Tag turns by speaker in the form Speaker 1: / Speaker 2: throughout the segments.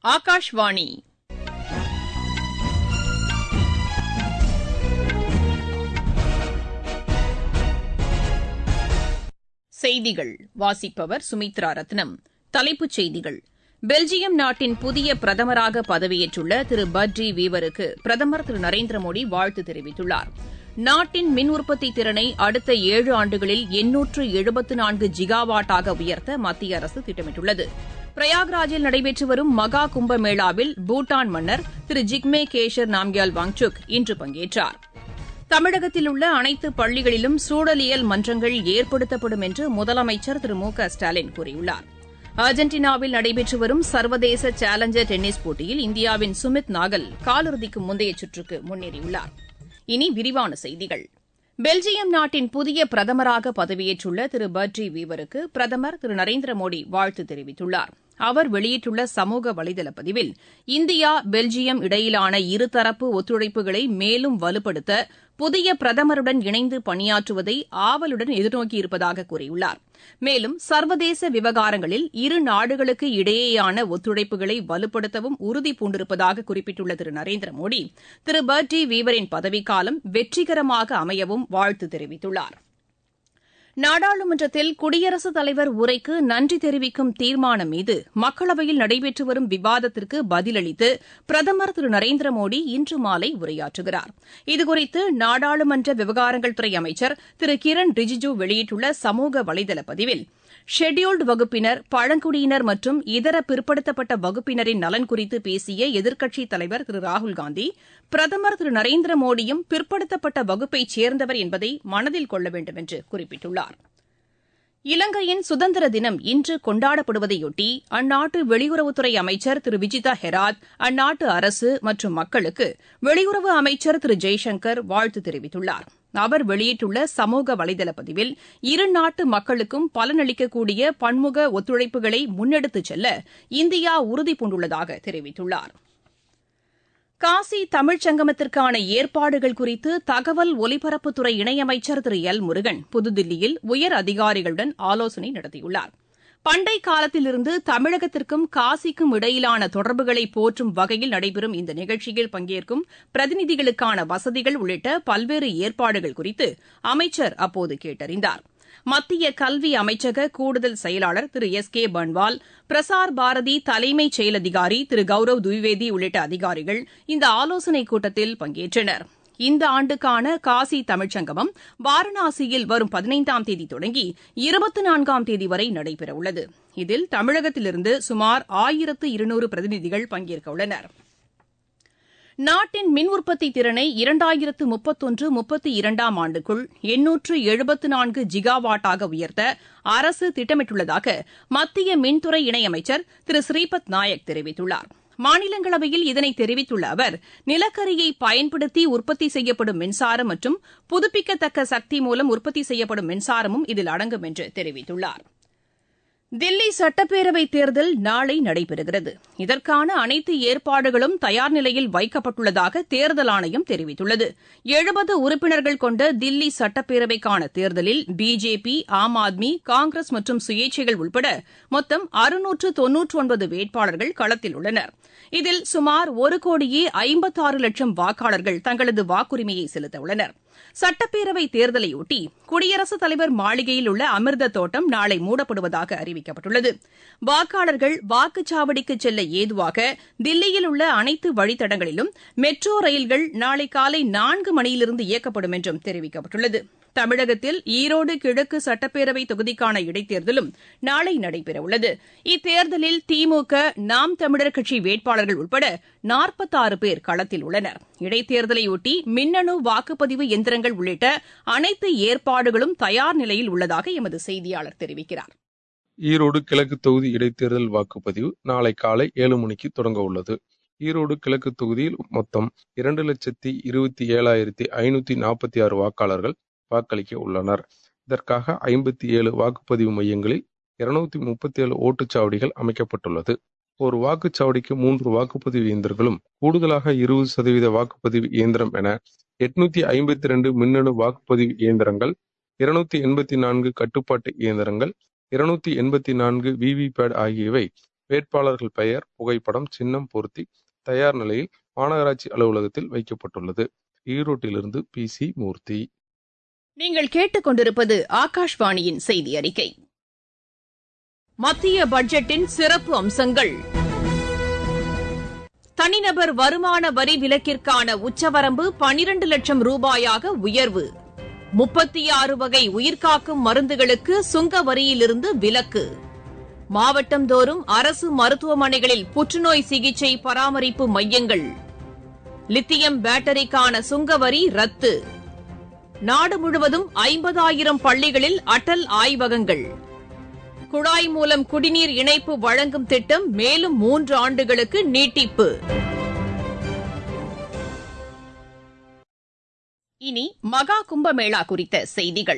Speaker 1: ஆகாஷ்வாணி செய்திகள் வாசிப்பவர் சுமித்ரா ரத்னம் தலைப்புச் செய்திகள் பெல்ஜியம் நாட்டின் புதிய பிரதமராக பதவியேற்றுள்ள திரு பட்ரி வீவருக்கு பிரதமர் திரு நரேந்திர மோடி வாழ்த்து தெரிவித்துள்ளார் நாட்டின் மின் உற்பத்தி திறனை அடுத்த ஏழு ஆண்டுகளில் எண்ணூற்று எழுபத்து நான்கு ஜிகாவாட்டாக உயர்த்த மத்திய அரசு திட்டமிட்டுள்ளது பிரயாக்ராஜில் நடைபெற்று வரும் மகா கும்பமேளாவில் பூட்டான் மன்னர் திரு ஜிக்மே கேஷர் நாம்கியால் வாங்சுக் இன்று பங்கேற்றார் தமிழகத்தில் உள்ள அனைத்து பள்ளிகளிலும் சூழலியல் மன்றங்கள் ஏற்படுத்தப்படும் என்று முதலமைச்சர் திரு மு க ஸ்டாலின் கூறியுள்ளார் அர்ஜென்டினாவில் நடைபெற்று வரும் சர்வதேச சேலஞ்சர் டென்னிஸ் போட்டியில் இந்தியாவின் சுமித் நாகல் காலிறுதிக்கு முந்தைய சுற்றுக்கு முன்னேறியுள்ளார் இனி விரிவான செய்திகள் பெல்ஜியம் நாட்டின் புதிய பிரதமராக பதவியேற்றுள்ள திரு பட்ரி வீவருக்கு பிரதமர் திரு நரேந்திர மோடி வாழ்த்து தெரிவித்துள்ளார் அவர் வெளியிட்டுள்ள சமூக வலைதள பதிவில் இந்தியா பெல்ஜியம் இடையிலான இருதரப்பு ஒத்துழைப்புகளை மேலும் வலுப்படுத்த புதிய பிரதமருடன் இணைந்து பணியாற்றுவதை ஆவலுடன் எதிர்நோக்கியிருப்பதாக கூறியுள்ளார் மேலும் சர்வதேச விவகாரங்களில் இரு நாடுகளுக்கு இடையேயான ஒத்துழைப்புகளை வலுப்படுத்தவும் உறுதி பூண்டிருப்பதாக குறிப்பிட்டுள்ள திரு நரேந்திர மோடி திரு பர்டி வீவரின் பதவிக்காலம் வெற்றிகரமாக அமையவும் வாழ்த்து தெரிவித்துள்ளார் நாடாளுமன்றத்தில் குடியரசுத் தலைவர் உரைக்கு நன்றி தெரிவிக்கும் தீர்மானம் மீது மக்களவையில் நடைபெற்று வரும் விவாதத்திற்கு பதிலளித்து பிரதமர் திரு நரேந்திர மோடி இன்று மாலை உரையாற்றுகிறார் இதுகுறித்து நாடாளுமன்ற விவகாரங்கள் துறை அமைச்சர் திரு கிரண் ரிஜிஜூ வெளியிட்டுள்ள சமூக வலைதள பதிவில் ஷெட்யூல்டு வகுப்பினர் பழங்குடியினர் மற்றும் இதர பிற்படுத்தப்பட்ட வகுப்பினரின் நலன் குறித்து பேசிய எதிர்க்கட்சித் தலைவர் திரு ராகுல்காந்தி பிரதமர் திரு நரேந்திர மோடியும் பிற்படுத்தப்பட்ட வகுப்பைச் சேர்ந்தவர் என்பதை மனதில் கொள்ள வேண்டும் என்று குறிப்பிட்டுள்ளார் இலங்கையின் சுதந்திர தினம் இன்று கொண்டாடப்படுவதையொட்டி அந்நாட்டு வெளியுறவுத்துறை அமைச்சர் திரு விஜிதா ஹெராத் அந்நாட்டு அரசு மற்றும் மக்களுக்கு வெளியுறவு அமைச்சர் திரு ஜெய்சங்கர் வாழ்த்து தெரிவித்துள்ளார் அவர் வெளியிட்டுள்ள சமூக வலைதள பதிவில் இரு நாட்டு மக்களுக்கும் பலனளிக்கக்கூடிய பன்முக ஒத்துழைப்புகளை முன்னெடுத்துச் செல்ல இந்தியா உறுதிபூண்டுள்ளதாக தெரிவித்துள்ளார் காசி தமிழ்ச் சங்கமத்திற்கான ஏற்பாடுகள் குறித்து தகவல் ஒலிபரப்புத்துறை இணையமைச்சர் திரு எல் முருகன் புதுதில்லியில் உயர் அதிகாரிகளுடன் ஆலோசனை நடத்தியுள்ளார் பண்டை காலத்திலிருந்து தமிழகத்திற்கும் காசிக்கும் இடையிலான தொடர்புகளை போற்றும் வகையில் நடைபெறும் இந்த நிகழ்ச்சியில் பங்கேற்கும் பிரதிநிதிகளுக்கான வசதிகள் உள்ளிட்ட பல்வேறு ஏற்பாடுகள் குறித்து அமைச்சர் அப்போது கேட்டறிந்தார் மத்திய கல்வி அமைச்சக கூடுதல் செயலாளர் திரு எஸ் கே பன்வால் பிரசார் பாரதி தலைமைச் செயல் அதிகாரி திரு கௌரவ் துவிவேதி உள்ளிட்ட அதிகாரிகள் இந்த ஆலோசனைக் கூட்டத்தில் பங்கேற்றனர் இந்த ஆண்டுக்கான காசி தமிழ்ச்சங்கமம் வாரணாசியில் வரும் பதினைந்தாம் தேதி தொடங்கி இருபத்தி நான்காம் தேதி வரை நடைபெறவுள்ளது இதில் தமிழகத்திலிருந்து சுமார் ஆயிரத்து இருநூறு பிரதிநிதிகள் பங்கேற்க உள்ளனா் நாட்டின் மின் உற்பத்தி திறனை இரண்டாயிரத்து முப்பத்தொன்று முப்பத்தி இரண்டாம் ஆண்டுக்குள் எண்ணூற்று எழுபத்து நான்கு ஜிகாவாட்டாக உயர்த்த அரசு திட்டமிட்டுள்ளதாக மத்திய மின்துறை இணையமைச்சர் திரு ஸ்ரீபத் நாயக் தெரிவித்துள்ளார் மாநிலங்களவையில் இதனை தெரிவித்துள்ள அவர் நிலக்கரியை பயன்படுத்தி உற்பத்தி செய்யப்படும் மின்சாரம் மற்றும் புதுப்பிக்கத்தக்க சக்தி மூலம் உற்பத்தி செய்யப்படும் மின்சாரமும் இதில் அடங்கும் என்று தெரிவித்துள்ளார் தில்லி சட்டப்பேரவைத் தேர்தல் நாளை நடைபெறுகிறது இதற்கான அனைத்து ஏற்பாடுகளும் தயார் நிலையில் வைக்கப்பட்டுள்ளதாக தேர்தல் ஆணையம் தெரிவித்துள்ளது எழுபது உறுப்பினர்கள் கொண்ட தில்லி சட்டப்பேரவைக்கான தேர்தலில் பிஜேபி ஆம் ஆத்மி காங்கிரஸ் மற்றும் சுயேட்சைகள் உட்பட மொத்தம் அறுநூற்று தொன்னூற்று ஒன்பது வேட்பாளர்கள் களத்தில் உள்ளனர் இதில் சுமார் ஒரு கோடியே ஐம்பத்தாறு லட்சம் வாக்காளர்கள் தங்களது வாக்குரிமையை செலுத்த உள்ளனர் சட்டப்பேரவை தேர்தலையொட்டி குடியரசுத் தலைவர் மாளிகையில் உள்ள அமிர்த தோட்டம் நாளை மூடப்படுவதாக அறிவிக்கப்பட்டுள்ளது வாக்காளர்கள் வாக்குச்சாவடிக்கு செல்ல ஏதுவாக தில்லியில் உள்ள அனைத்து வழித்தடங்களிலும் மெட்ரோ ரயில்கள் நாளை காலை நான்கு மணியிலிருந்து இயக்கப்படும் என்றும் தெரிவிக்கப்பட்டுள்ளது தமிழகத்தில் ஈரோடு கிழக்கு சட்டப்பேரவை தொகுதிக்கான இடைத்தேர்தலும் நாளை நடைபெறவுள்ளது இத்தேர்தலில் திமுக நாம் தமிழர் கட்சி வேட்பாளர்கள் உட்பட நாற்பத்தாறு பேர் களத்தில் உள்ளனர் இடைத்தேர்தலையொட்டி மின்னணு வாக்குப்பதிவு எந்திரங்கள் உள்ளிட்ட அனைத்து ஏற்பாடுகளும் தயார் நிலையில் உள்ளதாக எமது செய்தியாளர் தெரிவிக்கிறார்
Speaker 2: ஈரோடு கிழக்கு தொகுதி இடைத்தேர்தல் வாக்குப்பதிவு நாளை காலை ஏழு மணிக்கு தொடங்க உள்ளது ஈரோடு கிழக்கு தொகுதியில் மொத்தம் இரண்டு லட்சத்தி இருபத்தி ஏழாயிரத்தி ஐநூத்தி நாற்பத்தி ஆறு வாக்காளர்கள் வாக்களிக்க உள்ளனர் இதற்காக ஐம்பத்தி ஏழு வாக்குப்பதிவு மையங்களில் இருநூத்தி முப்பத்தி ஏழு ஓட்டுச்சாவடிகள் அமைக்கப்பட்டுள்ளது ஒரு வாக்குச்சாவடிக்கு மூன்று வாக்குப்பதிவு இயந்திரங்களும் கூடுதலாக இருபது சதவீத வாக்குப்பதிவு இயந்திரம் என எட்நூத்தி ஐம்பத்தி ரெண்டு மின்னணு வாக்குப்பதிவு இயந்திரங்கள் இருநூத்தி எண்பத்தி நான்கு கட்டுப்பாட்டு இயந்திரங்கள் இருநூத்தி எண்பத்தி நான்கு விவிபேட் ஆகியவை வேட்பாளர்கள் பெயர் புகைப்படம் சின்னம் பொருத்தி தயார் நிலையில் மாநகராட்சி அலுவலகத்தில் வைக்கப்பட்டுள்ளது ஈரோட்டிலிருந்து பி சி மூர்த்தி
Speaker 1: நீங்கள் கேட்டுக்கொண்டிருப்பது ஆகாஷ்வாணியின் செய்தி அறிக்கை மத்திய பட்ஜெட்டின் சிறப்பு அம்சங்கள் தனிநபர் வருமான வரி விலக்கிற்கான உச்சவரம்பு பனிரண்டு லட்சம் ரூபாயாக உயர்வு முப்பத்தி ஆறு வகை உயிர்காக்கும் மருந்துகளுக்கு சுங்க வரியிலிருந்து விலக்கு மாவட்டந்தோறும் அரசு மருத்துவமனைகளில் புற்றுநோய் சிகிச்சை பராமரிப்பு மையங்கள் லித்தியம் பேட்டரிக்கான சுங்கவரி ரத்து நாடு முழுவதும் ஐம்பதாயிரம் பள்ளிகளில் அடல் ஆய்வகங்கள் குழாய் மூலம் குடிநீர் இணைப்பு வழங்கும் திட்டம் மேலும் மூன்று ஆண்டுகளுக்கு நீட்டிப்பு இனி மகா கும்பமேளா குறித்த செய்திகள்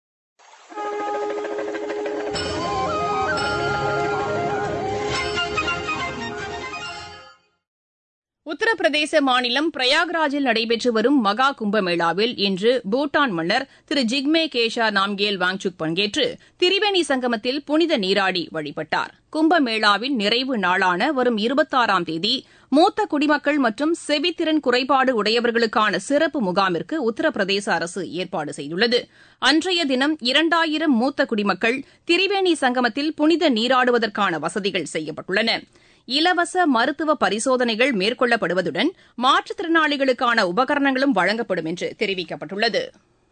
Speaker 1: உத்தரப்பிரதேச மாநிலம் பிரயாக்ராஜில் நடைபெற்று வரும் மகா கும்பமேளாவில் இன்று பூட்டான் மன்னர் திரு ஜிக்மே கேஷா நாம்கேல் வாங்சுக் பங்கேற்று திரிவேணி சங்கமத்தில் புனித நீராடி வழிபட்டார் கும்பமேளாவின் நிறைவு நாளான வரும் இருபத்தாறாம் தேதி மூத்த குடிமக்கள் மற்றும் செவித்திறன் குறைபாடு உடையவர்களுக்கான சிறப்பு முகாமிற்கு உத்தரப்பிரதேச அரசு ஏற்பாடு செய்துள்ளது அன்றைய தினம் இரண்டாயிரம் மூத்த குடிமக்கள் திரிவேணி சங்கமத்தில் புனித நீராடுவதற்கான வசதிகள் செய்யப்பட்டுள்ளன இலவச மருத்துவ பரிசோதனைகள் மேற்கொள்ளப்படுவதுடன் மாற்றுத்திறனாளிகளுக்கான உபகரணங்களும் வழங்கப்படும் என்று தெரிவிக்கப்பட்டுள்ளது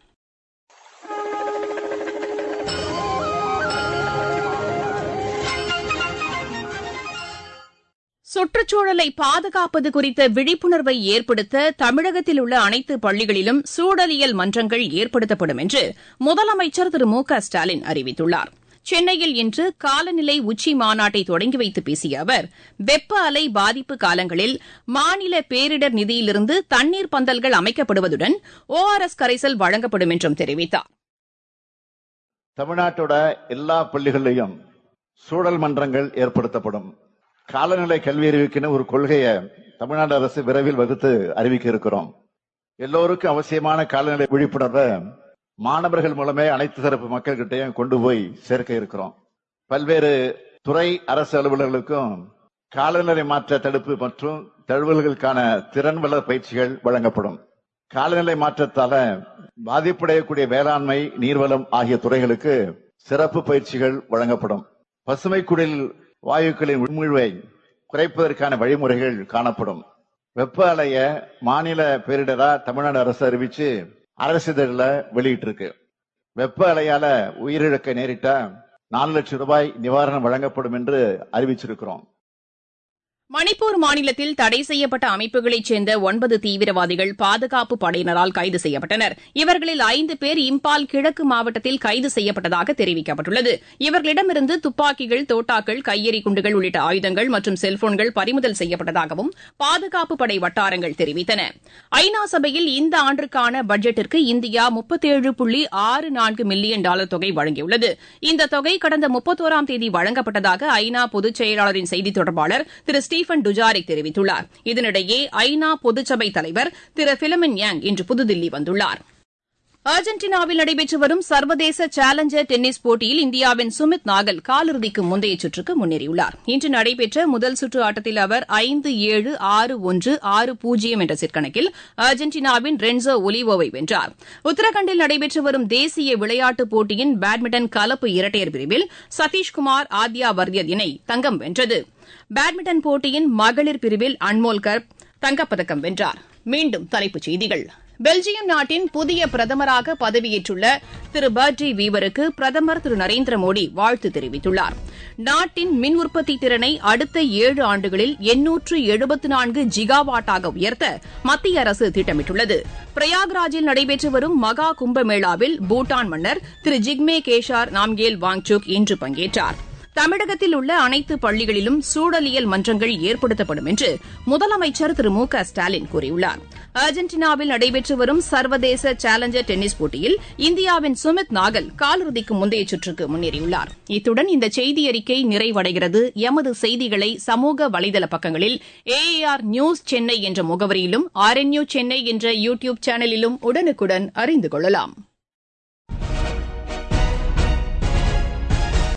Speaker 1: சுற்றுச்சூழலை பாதுகாப்பது குறித்த விழிப்புணர்வை ஏற்படுத்த தமிழகத்தில் உள்ள அனைத்து பள்ளிகளிலும் சூழலியல் மன்றங்கள் ஏற்படுத்தப்படும் என்று முதலமைச்சர் திரு மு க ஸ்டாலின் அறிவித்துள்ளார் சென்னையில் இன்று காலநிலை உச்சி மாநாட்டை தொடங்கி வைத்து பேசிய அவர் வெப்ப அலை பாதிப்பு காலங்களில் மாநில பேரிடர் நிதியிலிருந்து தண்ணீர் பந்தல்கள் அமைக்கப்படுவதுடன் ஓ ஆர் எஸ் கரைசல் வழங்கப்படும் என்றும் தெரிவித்தார்
Speaker 3: தமிழ்நாட்டோட எல்லா பள்ளிகளிலையும் சூழல் மன்றங்கள் ஏற்படுத்தப்படும் காலநிலை கல்வி அறிவிக்குன்னு ஒரு கொள்கையை தமிழ்நாடு அரசு விரைவில் வகுத்து அறிவிக்க இருக்கிறோம் எல்லோருக்கும் அவசியமான காலநிலை விழிப்புணர்வை மாணவர்கள் மூலமே அனைத்து தரப்பு மக்கள்கிட்டையும் கொண்டு போய் சேர்க்க இருக்கிறோம் பல்வேறு துறை அரசு அலுவலர்களுக்கும் காலநிலை மாற்ற தடுப்பு மற்றும் தழுவல்களுக்கான திறன் வளர் பயிற்சிகள் வழங்கப்படும் காலநிலை மாற்றத்தால பாதிப்படையக்கூடிய வேளாண்மை நீர்வளம் ஆகிய துறைகளுக்கு சிறப்பு பயிற்சிகள் வழங்கப்படும் பசுமை குடில் வாயுக்களின் உள்மூழ்வை குறைப்பதற்கான வழிமுறைகள் காணப்படும் வெப்ப அலைய மாநில பேரிடரா தமிழ்நாடு அரசு அறிவிச்சு அரசிதழில் வெளியிட்டிருக்கு வெப்ப அலையால உயிரிழக்க நேரிட்டா நாலு லட்சம் ரூபாய் நிவாரணம் வழங்கப்படும் என்று அறிவிச்சிருக்கிறோம்
Speaker 1: மணிப்பூர் மாநிலத்தில் தடை செய்யப்பட்ட அமைப்புகளைச் சேர்ந்த ஒன்பது தீவிரவாதிகள் பாதுகாப்பு படையினரால் கைது செய்யப்பட்டனர் இவர்களில் ஐந்து பேர் இம்பால் கிழக்கு மாவட்டத்தில் கைது செய்யப்பட்டதாக தெரிவிக்கப்பட்டுள்ளது இவர்களிடமிருந்து துப்பாக்கிகள் தோட்டாக்கள் கையெறி குண்டுகள் உள்ளிட்ட ஆயுதங்கள் மற்றும் செல்போன்கள் பறிமுதல் செய்யப்பட்டதாகவும் பாதுகாப்பு படை வட்டாரங்கள் தெரிவித்தன ஐநா சபையில் இந்த ஆண்டிற்கான பட்ஜெட்டிற்கு இந்தியா முப்பத்தேழு புள்ளி ஆறு நான்கு மில்லியன் டாலர் தொகை வழங்கியுள்ளது இந்த தொகை கடந்த முப்பத்தோராம் தேதி வழங்கப்பட்டதாக ஐநா பொதுச் செயலாளரின் செய்தித் தொடர்பாளர் திரு ஸ்டீபன் டுஜாரிக் தெரிவித்துள்ளார் இதனிடையே ஐநா பொதுச்சபை தலைவர் திரு பிலமின் யாங் இன்று புதுதில்லி வந்துள்ளார் அர்ஜென்டினாவில் நடைபெற்று வரும் சர்வதேச சேலஞ்சர் டென்னிஸ் போட்டியில் இந்தியாவின் சுமித் நாகல் காலிறுதிக்கு முந்தைய சுற்றுக்கு முன்னேறியுள்ளார் இன்று நடைபெற்ற முதல் சுற்று ஆட்டத்தில் அவர் ஐந்து ஏழு ஆறு ஒன்று ஆறு பூஜ்ஜியம் என்ற செட்கணக்கில் அர்ஜென்டினாவின் ரென்சோ ஒலிவோவை வென்றார் உத்தரகாண்டில் நடைபெற்று வரும் தேசிய விளையாட்டுப் போட்டியின் பேட்மிண்டன் கலப்பு இரட்டையர் பிரிவில் சதீஷ்குமார் ஆத்யா வர்தியத் இணை தங்கம் வென்றது பேட்மிண்டன் போட்டியின் மகளிர் பிரிவில் அன்மோல் கர்ப் தங்கப்பதக்கம் வென்றார் மீண்டும் தலைப்புச் செய்திகள் பெல்ஜியம் நாட்டின் புதிய பிரதமராக பதவியேற்றுள்ள திரு பர்டி வீவருக்கு பிரதமர் திரு நரேந்திர மோடி வாழ்த்து தெரிவித்துள்ளார் நாட்டின் மின் உற்பத்தி திறனை அடுத்த ஏழு ஆண்டுகளில் எண்ணூற்று எழுபத்து நான்கு ஜிகாவாட்டாக உயர்த்த மத்திய அரசு திட்டமிட்டுள்ளது பிரயாக்ராஜில் நடைபெற்று வரும் மகா கும்பமேளாவில் பூட்டான் மன்னர் திரு ஜிக்மே கேஷார் நாம்கேல் வாங்சுக் இன்று பங்கேற்றார் தமிழகத்தில் உள்ள அனைத்து பள்ளிகளிலும் சூழலியல் மன்றங்கள் ஏற்படுத்தப்படும் என்று முதலமைச்சர் திரு மு க ஸ்டாலின் கூறியுள்ளார் அர்ஜென்டினாவில் நடைபெற்று வரும் சர்வதேச சேலஞ்சர் டென்னிஸ் போட்டியில் இந்தியாவின் சுமித் நாகல் காலிறுதிக்கு முந்தைய சுற்றுக்கு முன்னேறியுள்ளார் இத்துடன் இந்த செய்தி அறிக்கை நிறைவடைகிறது எமது செய்திகளை சமூக வலைதள பக்கங்களில் ஏஏஆர் நியூஸ் சென்னை என்ற முகவரியிலும் ஆர்என்யூ சென்னை என்ற யூ டியூப் சேனலிலும் உடனுக்குடன் அறிந்து கொள்ளலாம்